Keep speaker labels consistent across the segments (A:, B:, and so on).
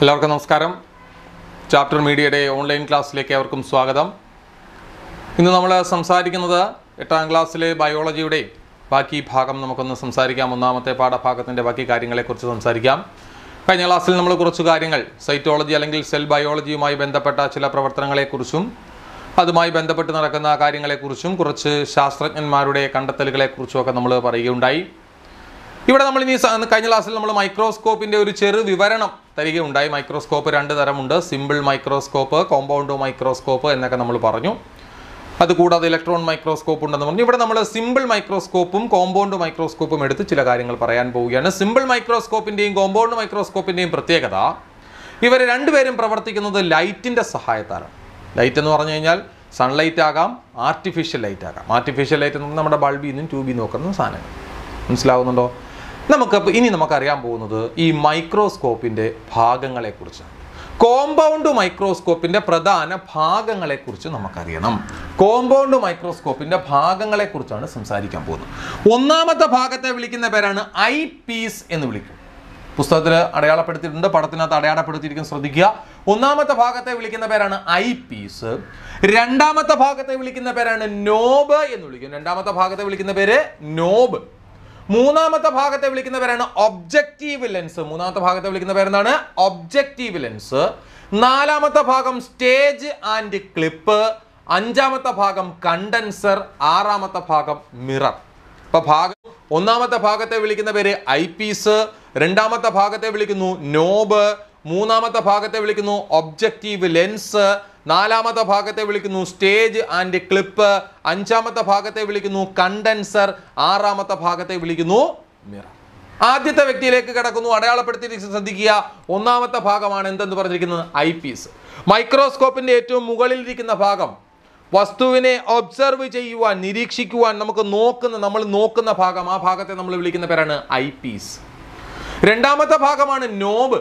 A: എല്ലാവർക്കും നമസ്കാരം ചാപ്റ്റർ മീഡിയയുടെ ഓൺലൈൻ ക്ലാസ്സിലേക്ക് അവർക്കും സ്വാഗതം ഇന്ന് നമ്മൾ സംസാരിക്കുന്നത് എട്ടാം ക്ലാസ്സിലെ ബയോളജിയുടെ ബാക്കി ഭാഗം നമുക്കൊന്ന് സംസാരിക്കാം ഒന്നാമത്തെ പാഠഭാഗത്തിൻ്റെ ബാക്കി കാര്യങ്ങളെക്കുറിച്ച് സംസാരിക്കാം കഴിഞ്ഞ ക്ലാസ്സിൽ നമ്മൾ കുറച്ച് കാര്യങ്ങൾ സൈറ്റോളജി അല്ലെങ്കിൽ സെൽ ബയോളജിയുമായി ബന്ധപ്പെട്ട ചില പ്രവർത്തനങ്ങളെക്കുറിച്ചും അതുമായി ബന്ധപ്പെട്ട് നടക്കുന്ന കാര്യങ്ങളെക്കുറിച്ചും കുറച്ച് ശാസ്ത്രജ്ഞന്മാരുടെ കണ്ടെത്തലുകളെക്കുറിച്ചും ഒക്കെ നമ്മൾ പറയുകയുണ്ടായി ഇവിടെ നമ്മൾ ഇനി സ- കഴിഞ്ഞ ക്ലാസ്സിൽ നമ്മൾ മൈക്രോസ്കോപ്പിന്റെ ഒരു ചെറു വിവരണം തരികയുണ്ടായി മൈക്രോസ്കോപ്പ് രണ്ട് തരമുണ്ട് സിമ്പിൾ മൈക്രോസ്കോപ്പ് കോമ്പൗണ്ട് മൈക്രോസ്കോപ്പ് എന്നൊക്കെ നമ്മൾ പറഞ്ഞു അതുകൂടാതെ ഇലക്ട്രോൺ മൈക്രോസ്കോപ്പ് ഉണ്ടെന്ന് പറഞ്ഞു ഇവിടെ നമ്മൾ സിമ്പിൾ മൈക്രോസ്കോപ്പും കോമ്പൗണ്ട് മൈക്രോസ്കോപ്പും എടുത്ത് ചില കാര്യങ്ങൾ പറയാൻ പോവുകയാണ് സിമ്പിൾ മൈക്രോസ്കോപ്പിന്റെയും കോമ്പൗണ്ട് മൈക്രോസ്കോപ്പിന്റെയും പ്രത്യേകത ഇവർ രണ്ടുപേരും പ്രവർത്തിക്കുന്നത് ലൈറ്റിന്റെ സഹായത്താലാണ് ലൈറ്റ് എന്ന് പറഞ്ഞു കഴിഞ്ഞാൽ സൺലൈറ്റ് ആകാം ആർട്ടിഫിഷ്യൽ ലൈറ്റ് ആകാം ആർട്ടിഫിഷ്യൽ ലൈറ്റ് എന്ന് പറഞ്ഞാൽ നമ്മുടെ ബൾബിൽ നിന്നും ട്യൂബിൽ നോക്കുന്ന സാധനങ്ങൾ മനസ്സിലാവുന്നുണ്ടോ നമുക്ക് ഇപ്പൊ ഇനി നമുക്കറിയാൻ പോകുന്നത് ഈ മൈക്രോസ്കോപ്പിന്റെ ഭാഗങ്ങളെക്കുറിച്ചാണ് കോമ്പൗണ്ട് മൈക്രോസ്കോപ്പിന്റെ പ്രധാന ഭാഗങ്ങളെക്കുറിച്ച് നമുക്കറിയണം കോമ്പൗണ്ട് മൈക്രോസ്കോപ്പിന്റെ ഭാഗങ്ങളെക്കുറിച്ചാണ് സംസാരിക്കാൻ പോകുന്നത് ഒന്നാമത്തെ ഭാഗത്തെ വിളിക്കുന്ന പേരാണ് ഐ പീസ് എന്ന് വിളിക്കും പുസ്തകത്തിൽ അടയാളപ്പെടുത്തിയിട്ടുണ്ട് പടത്തിനകത്ത് അടയാളപ്പെടുത്തിയിരിക്കും ശ്രദ്ധിക്കുക ഒന്നാമത്തെ ഭാഗത്തെ വിളിക്കുന്ന പേരാണ് ഐ പീസ് രണ്ടാമത്തെ ഭാഗത്തെ വിളിക്കുന്ന പേരാണ് നോബ് എന്ന് വിളിക്കും രണ്ടാമത്തെ ഭാഗത്തെ വിളിക്കുന്ന പേര് നോബ് മൂന്നാമത്തെ ഭാഗത്തെ വിളിക്കുന്ന പേരാണ് ഒബ്ജക്റ്റീവ് ലെൻസ് മൂന്നാമത്തെ ഭാഗത്തെ വിളിക്കുന്ന പേരെന്താണ് ഒബ്ജക്റ്റീവ് ലെൻസ് നാലാമത്തെ ഭാഗം സ്റ്റേജ് ആൻഡ് ക്ലിപ്പ് അഞ്ചാമത്തെ ഭാഗം കണ്ടൻസർ ആറാമത്തെ ഭാഗം മിറർ അപ്പൊ ഭാഗം ഒന്നാമത്തെ ഭാഗത്തെ വിളിക്കുന്ന പേര് ഐ പീസ് രണ്ടാമത്തെ ഭാഗത്തെ വിളിക്കുന്നു നോബ് മൂന്നാമത്തെ ഭാഗത്തെ വിളിക്കുന്നു ഒബ്ജക്റ്റീവ് ലെൻസ് നാലാമത്തെ ഭാഗത്തെ വിളിക്കുന്നു സ്റ്റേജ് ആൻഡ് ക്ലിപ്പ് അഞ്ചാമത്തെ ഭാഗത്തെ വിളിക്കുന്നു കണ്ടൻസർ ആറാമത്തെ ഭാഗത്തെ വിളിക്കുന്നു മിറർ ആദ്യത്തെ വ്യക്തിയിലേക്ക് കിടക്കുന്നു അടയാളപ്പെടുത്തി ശ്രദ്ധിക്കുക ഒന്നാമത്തെ ഭാഗമാണ് എന്തെന്ന് പറഞ്ഞിരിക്കുന്നത് ഐ പീസ് മൈക്രോസ്കോപ്പിന്റെ ഏറ്റവും മുകളിലിരിക്കുന്ന ഭാഗം വസ്തുവിനെ ഒബ്സർവ് ചെയ്യുവാൻ നിരീക്ഷിക്കുവാൻ നമുക്ക് നോക്കുന്ന നമ്മൾ നോക്കുന്ന ഭാഗം ആ ഭാഗത്തെ നമ്മൾ വിളിക്കുന്ന പേരാണ് ഐ പീസ് രണ്ടാമത്തെ ഭാഗമാണ് നോബ്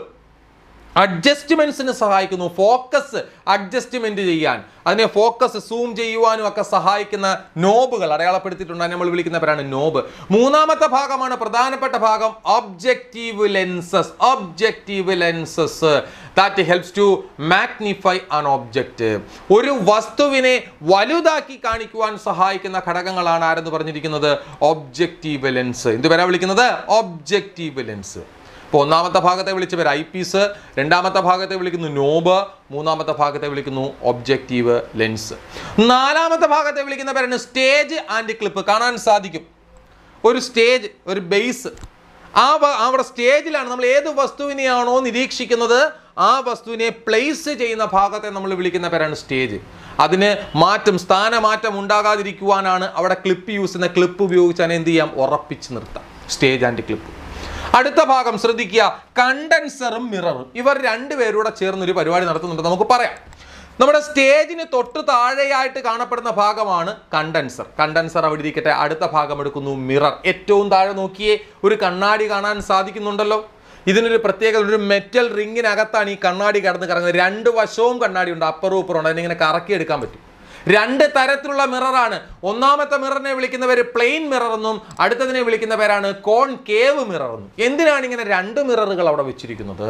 A: അഡ്ജസ്റ്റ്മെന്റ്സിന് സഹായിക്കുന്നു ഫോക്കസ് അഡ്ജസ്റ്റ്മെന്റ് ചെയ്യാൻ അതിനെ ഫോക്കസ് സൂം ചെയ്യുവാനും ഒക്കെ സഹായിക്കുന്ന നോബുകൾ അടയാളപ്പെടുത്തിയിട്ടുണ്ട് അതിനെ നമ്മൾ വിളിക്കുന്ന പേരാണ് നോബ് മൂന്നാമത്തെ ഭാഗമാണ് പ്രധാനപ്പെട്ട ഭാഗം objective lenses objective lenses that helps to magnify an object ഒരു വസ്തുവിനെ വലുതാക്കി കാണിക്കുവാൻ സഹായിക്കുന്ന ഘടകങ്ങളാണ് ആരെന്ന് പറഞ്ഞിരിക്കുന്നത് ഒബ്ജക്റ്റീവ് ലെൻസ് എന്ത് പേരാ വിളിക്കുന്നത് ഒബ്ജക്റ്റീവ് ലെൻസ് ഇപ്പോൾ ഒന്നാമത്തെ ഭാഗത്തെ വിളിച്ച പേര് ഐ പീസ് രണ്ടാമത്തെ ഭാഗത്തെ വിളിക്കുന്നു നോബ് മൂന്നാമത്തെ ഭാഗത്തെ വിളിക്കുന്നു ഒബ്ജക്റ്റീവ് ലെൻസ് നാലാമത്തെ ഭാഗത്തെ വിളിക്കുന്ന പേരാണ് സ്റ്റേജ് ആൻഡ് ക്ലിപ്പ് കാണാൻ സാധിക്കും ഒരു സ്റ്റേജ് ഒരു ബേസ് ആ വ- അവിടെ സ്റ്റേജിലാണ് നമ്മൾ ഏത് വസ്തുവിനെയാണോ നിരീക്ഷിക്കുന്നത് ആ വസ്തുവിനെ പ്ലേസ് ചെയ്യുന്ന ഭാഗത്തെ നമ്മൾ വിളിക്കുന്ന പേരാണ് സ്റ്റേജ് അതിന് മാറ്റം സ്ഥാനമാറ്റം ഉണ്ടാകാതിരിക്കുവാനാണ് അവിടെ ക്ലിപ്പ് യൂസ് ചെയ്യുന്ന ക്ലിപ്പ് ഉപയോഗിച്ച് അതിനെ എന്ത് ചെയ്യാം ഉറപ്പിച്ച് നിർത്താം സ്റ്റേജ് ആൻഡ് ക്ലിപ്പ് അടുത്ത ഭാഗം ശ്രദ്ധിക്കുക കണ്ടൻസറും മിററും ഇവർ രണ്ടുപേരൂടെ ചേർന്ന് ഒരു പരിപാടി നടത്തുന്നുണ്ട് നമുക്ക് പറയാം നമ്മുടെ സ്റ്റേജിന് തൊട്ട് താഴെയായിട്ട് കാണപ്പെടുന്ന ഭാഗമാണ് കണ്ടൻസർ കണ്ടൻസർ അവിടെ ഇരിക്കട്ടെ അടുത്ത ഭാഗം എടുക്കുന്നു മിറർ ഏറ്റവും താഴെ നോക്കിയേ ഒരു കണ്ണാടി കാണാൻ സാധിക്കുന്നുണ്ടല്ലോ ഇതിനൊരു പ്രത്യേകത ഒരു മെറ്റൽ റിങ്ങിനകത്താണ് ഈ കണ്ണാടി കിടന്ന് കറങ്ങുന്നത് രണ്ട് വശവും കണ്ണാടി ഉണ്ട് അപ്പുറവും ഇപ്പുറവും ഉണ്ട് അതിനിങ്ങനെ കറക്കിയെടുക്കാൻ പറ്റും രണ്ട് തരത്തിലുള്ള മിററാണ് ഒന്നാമത്തെ മിററിനെ വിളിക്കുന്നവര് പ്ലെയിൻ മിറർ എന്നും അടുത്തതിനെ വിളിക്കുന്ന പേരാണ് കോൺ കേവ് മിറർ എന്നും എന്തിനാണ് ഇങ്ങനെ രണ്ട് മിററുകൾ അവിടെ വെച്ചിരിക്കുന്നത്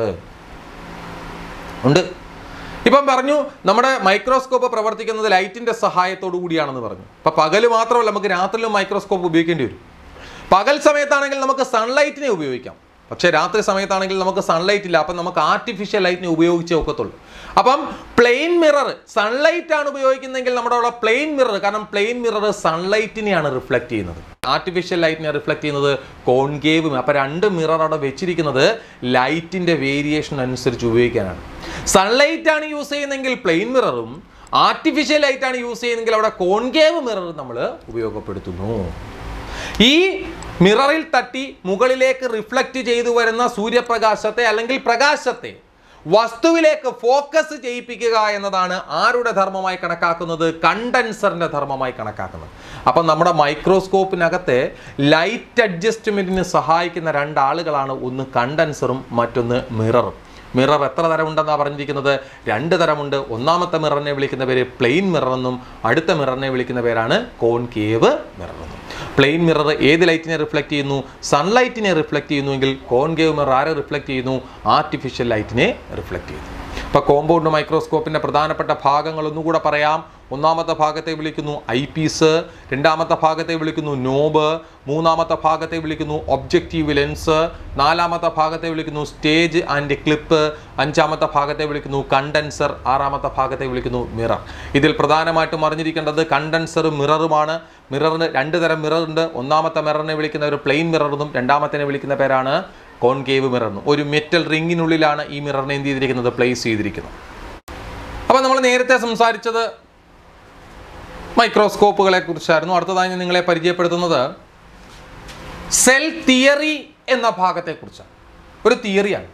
A: ഉണ്ട് ഇപ്പം പറഞ്ഞു നമ്മുടെ മൈക്രോസ്കോപ്പ് പ്രവർത്തിക്കുന്നത് ലൈറ്റിന്റെ സഹായത്തോടു കൂടിയാണെന്ന് പറഞ്ഞു ഇപ്പൊ പകല് മാത്രമല്ല നമുക്ക് രാത്രിയിലും മൈക്രോസ്കോപ്പ് ഉപയോഗിക്കേണ്ടി വരും പകൽ സമയത്താണെങ്കിൽ നമുക്ക് സൺലൈറ്റിനെ ഉപയോഗിക്കാം പക്ഷേ രാത്രി സമയത്താണെങ്കിൽ നമുക്ക് സൺലൈറ്റ് ഇല്ല അപ്പം നമുക്ക് ആർട്ടിഫിഷ്യൽ ലൈറ്റിനെ ഉപയോഗിച്ചേ ഒക്കത്തുള്ളൂ അപ്പം പ്ലെയിൻ മിറർ സൺലൈറ്റ് ആണ് ഉപയോഗിക്കുന്നതെങ്കിൽ നമ്മുടെ അവിടെ പ്ലെയിൻ മിറർ കാരണം പ്ലെയിൻ മിറർ സൺലൈറ്റിനെയാണ് റിഫ്ലക്ട് ചെയ്യുന്നത് ആർട്ടിഫിഷ്യൽ ലൈറ്റിനെ റിഫ്ലക്ട് ചെയ്യുന്നത് കോൺകേവും അപ്പം രണ്ട് മിറർ അവിടെ വെച്ചിരിക്കുന്നത് ലൈറ്റിന്റെ വേരിയേഷൻ അനുസരിച്ച് ഉപയോഗിക്കാനാണ് സൺലൈറ്റ് ആണ് യൂസ് ചെയ്യുന്നതെങ്കിൽ പ്ലെയിൻ മിററും ആർട്ടിഫിഷ്യൽ ലൈറ്റ് ആണ് യൂസ് ചെയ്യുന്നതെങ്കിൽ അവിടെ കോൺകേവ് മിറർ നമ്മൾ ഉപയോഗപ്പെടുത്തുന്നു ഈ മിററിൽ തട്ടി മുകളിലേക്ക് റിഫ്ലക്റ്റ് ചെയ്തു വരുന്ന സൂര്യപ്രകാശത്തെ അല്ലെങ്കിൽ പ്രകാശത്തെ വസ്തുവിലേക്ക് ഫോക്കസ് ചെയ്യിപ്പിക്കുക എന്നതാണ് ആരുടെ ധർമ്മമായി കണക്കാക്കുന്നത് കണ്ടൻസറിന്റെ ധർമ്മമായി കണക്കാക്കുന്നത് അപ്പം നമ്മുടെ മൈക്രോസ്കോപ്പിനകത്തെ ലൈറ്റ് അഡ്ജസ്റ്റ്മെന്റിന് സഹായിക്കുന്ന രണ്ടാളുകളാണ് ഒന്ന് കണ്ടൻസറും മറ്റൊന്ന് മിററും മിറർ എത്ര തരമുണ്ടെന്നാണ് പറഞ്ഞിരിക്കുന്നത് രണ്ട് തരമുണ്ട് ഒന്നാമത്തെ മിററിനെ വിളിക്കുന്ന പേര് പ്ലെയിൻ മിറർ എന്നും അടുത്ത മിററിനെ വിളിക്കുന്ന പേരാണ് കോൺകേവ് മിറർ എന്നും പ്ലെയിൻ മിറർ ഏത് ലൈറ്റിനെ റിഫ്ലക്റ്റ് ചെയ്യുന്നു സൺലൈറ്റിനെ റിഫ്ലക്റ്റ് ചെയ്യുന്നുവെങ്കിൽ കോൺകേവ് മിറർ ആരെ റിഫ്ലക്റ്റ് ചെയ്യുന്നു ആർട്ടിഫിഷ്യൽ ലൈറ്റിനെ റിഫ്ലക്റ്റ് ചെയ്യുന്നു ഇപ്പോൾ കോമ്പൗണ്ട് മൈക്രോസ്കോപ്പിൻ്റെ പ്രധാനപ്പെട്ട ഭാഗങ്ങൾ ഒന്നുകൂടെ പറയാം ഒന്നാമത്തെ ഭാഗത്തെ വിളിക്കുന്നു ഐ പീസ് രണ്ടാമത്തെ ഭാഗത്തെ വിളിക്കുന്നു നോബ് മൂന്നാമത്തെ ഭാഗത്തെ വിളിക്കുന്നു ഒബ്ജക്റ്റീവ് ലെൻസ് നാലാമത്തെ ഭാഗത്തെ വിളിക്കുന്നു സ്റ്റേജ് ആൻഡ് ക്ലിപ്പ് അഞ്ചാമത്തെ ഭാഗത്തെ വിളിക്കുന്നു കണ്ടൻസർ ആറാമത്തെ ഭാഗത്തെ വിളിക്കുന്നു മിറർ ഇതിൽ പ്രധാനമായിട്ടും അറിഞ്ഞിരിക്കേണ്ടത് കണ്ടൻസറും മിററുമാണ് മിററിന് രണ്ട് തരം മിറർ ഉണ്ട് ഒന്നാമത്തെ മിററിനെ വിളിക്കുന്ന ഒരു പ്ലെയിൻ മിറർ എന്നും രണ്ടാമത്തിനെ വിളിക്കുന്ന പേരാണ് കോൺകേവ് മിറർ എന്നും ഒരു മെറ്റൽ റിങ്ങിനുള്ളിലാണ് ഈ മിററിനെ എന്ത് ചെയ്തിരിക്കുന്നത് പ്ലേസ് ചെയ്തിരിക്കുന്നത് അപ്പോൾ നമ്മൾ നേരത്തെ സംസാരിച്ചത് മൈക്രോസ്കോപ്പുകളെ കുറിച്ചായിരുന്നു അടുത്തതായി ഞാൻ നിങ്ങളെ പരിചയപ്പെടുത്തുന്നത് സെൽ തിയറി എന്ന ഭാഗത്തെക്കുറിച്ചാണ് ഒരു തിയറിയാണ്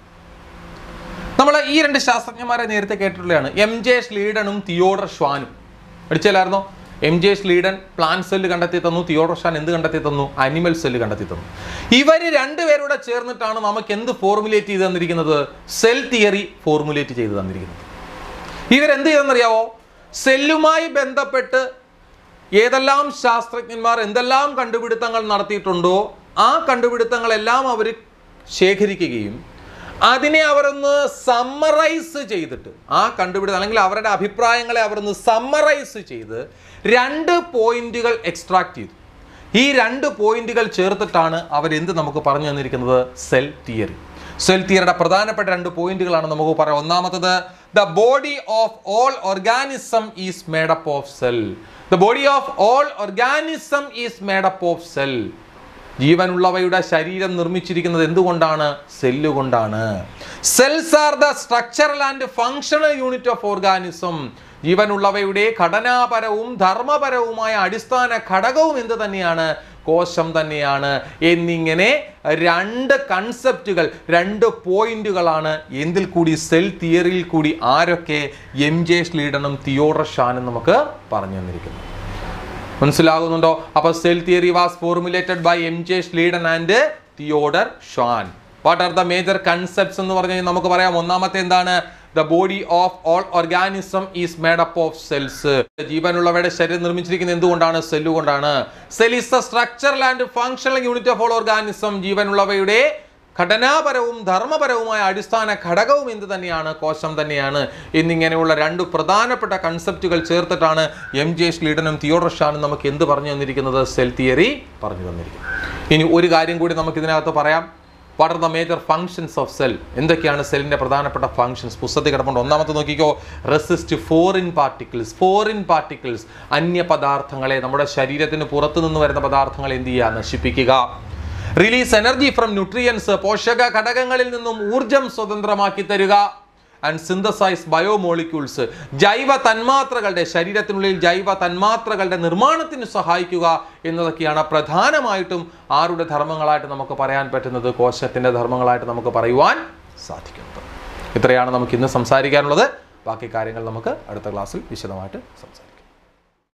A: നമ്മൾ ഈ രണ്ട് ശാസ്ത്രജ്ഞന്മാരെ നേരത്തെ കേട്ടിട്ടുള്ളതാണ് എം ജെ സ്ലീഡനും തിയോഡർ ഷ്വാനും അടിച്ചല്ലായിരുന്നോ M J Schleiden plant cell കണ്ടെത്തി തന്നു തിയോഡർ ഷ്വാൻ എന്ത് കണ്ടെത്തി തന്നു അനിമൽ സെല്ല് കണ്ടെത്തി തന്നു ഇവർ രണ്ടുപേരുടെ ചേർന്നിട്ടാണ് നമുക്ക് എന്ത് ഫോർമുലേറ്റ് ചെയ്ത് തന്നിരിക്കുന്നത് സെൽ തിയറി ഫോർമുലേറ്റ് ചെയ്ത് തന്നിരിക്കുന്നത് ഇവരെന്ത് ചെയ്തെന്നറിയാവോ സെല്ലുമായി ബന്ധപ്പെട്ട് ഏതെല്ലാം ശാസ്ത്രജ്ഞന്മാർ എന്തെല്ലാം കണ്ടുപിടുത്തങ്ങൾ നടത്തിയിട്ടുണ്ടോ ആ കണ്ടുപിടുത്തങ്ങളെല്ലാം അവർ ശേഖരിക്കുകയും അതിനെ അവരൊന്ന് സമ്മറൈസ് ചെയ്തിട്ട് ആ കണ്ടുപിടുത്തം അല്ലെങ്കിൽ അവരുടെ അഭിപ്രായങ്ങളെ അവരൊന്ന് സമ്മറൈസ് ചെയ്ത് രണ്ട് പോയിന്റുകൾ എക്സ്ട്രാക്ട് ചെയ്തു ഈ രണ്ട് പോയിന്റുകൾ ചേർത്തിട്ടാണ് അവരെന്ത് നമുക്ക് പറഞ്ഞു തന്നിരിക്കുന്നത് സെൽ തിയറി സെൽ തിയറിയുടെ പ്രധാനപ്പെട്ട രണ്ട് പോയിന്റുകളാണ് നമുക്ക് പറയാം ഒന്നാമത്തത് the body of all organism is made up of cell the body of all organism is made up of cell ജീവനുള്ളവയുടെ ശരീരം നിർമ്മിച്ചിരിക്കുന്നത് എന്തുകൊണ്ടാണ് സെല്ല് കൊണ്ടാണ് cells are the structural and functional unit of organism ജീവനുള്ളവയുടെ ഘടനാപരവും ധർമ്മപരവുമായ അടിസ്ഥാന ഘടകവും എന്ത് തന്നെയാണ് കോശം തന്നെയാണ് എന്നിങ്ങനെ രണ്ട് കൺസെപ്റ്റുകൾ രണ്ട് പോയിന്റുകളാണ് എന്തിൽ കൂടി സെൽ തിയറിയിൽ കൂടി ആരൊക്കെ എം ജെ സ്ലീഡനും തിയോഡർ ഷാനും നമുക്ക് പറഞ്ഞു തന്നിരിക്കുന്നു മനസ്സിലാകുന്നുണ്ടോ അപ്പൊ cell theory was formulated by M J Schleiden and Theodor Schwann what are the major concepts എന്ന് പറഞ്ഞു കഴിഞ്ഞാൽ നമുക്ക് പറയാം ഒന്നാമത്തെ എന്താണ് the body of all organism is made up of cells ജീവനുള്ളവയുടെ ശരീരം നിർമ്മിച്ചിരിക്കുന്നത് എന്തുകൊണ്ടാണ് സെല്ല് കൊണ്ടാണ് cell is the structural and functional unit of all organism ജീവനുള്ളവയുടെ ഘടനാപരവും ധർമ്മപരവുമായ അടിസ്ഥാന ഘടകവും എന്ത് തന്നെയാണ് കോശം തന്നെയാണ് എന്നിങ്ങനെയുള്ള രണ്ട് പ്രധാനപ്പെട്ട കൺസെപ്റ്റുകൾ ചേർത്തിട്ടാണ് എം ജെ സ്ലീഡനും തിയോഡർ ഷാനും നമുക്ക് എന്ത് പറഞ്ഞു തന്നിരിക്കുന്നത് സെൽ തിയറി പറഞ്ഞു തന്നിരിക്കുന്നത് ഇനി ഒരു കാര്യം കൂടി നമുക്ക് ഇതിനകത്ത് പറയാം what are the major functions of cell എന്തൊക്കെയാണ് സെല്ലിന്റെ പ്രധാനപ്പെട്ട ഫങ്ഷൻസ് പുസ്തകത്തിൽ കിടപ്പുണ്ട് ഒന്നാമത്തെ നോക്കിക്കോ resist foreign particles foreign particles അന്യ പദാർത്ഥങ്ങളെ നമ്മുടെ ശരീരത്തിന് പുറത്തു നിന്ന് വരുന്ന പദാർത്ഥങ്ങളെ എന്ത് ചെയ്യുക നശിപ്പിക്കുക റിലീസ് എനർജി ഫ്രം ന്യൂട്രിയൻസ് പോഷക ഘടകങ്ങളിൽ നിന്നും ഊർജം സ്വതന്ത്രമാക്കി തരിക ആൻഡ് സിന്തസൈസ് ബയോമോളിക്യൂൾസ് ജൈവ തന്മാത്രകളുടെ ശരീരത്തിനുള്ളിൽ ജൈവ തന്മാത്രകളുടെ നിർമ്മാണത്തിന് സഹായിക്കുക എന്നതൊക്കെയാണ് പ്രധാനമായിട്ടും ആരുടെ ധർമ്മങ്ങളായിട്ട് നമുക്ക് പറയാൻ പറ്റുന്നത് കോശത്തിന്റെ ധർമ്മങ്ങളായിട്ട് നമുക്ക് പറയുവാൻ സാധിക്കുന്നത് ഇത്രയാണ് നമുക്ക് ഇന്ന് സംസാരിക്കാനുള്ളത് ബാക്കി കാര്യങ്ങൾ നമുക്ക് അടുത്ത ക്ലാസ്സിൽ വിശദമായിട്ട് സംസാരിക്കാം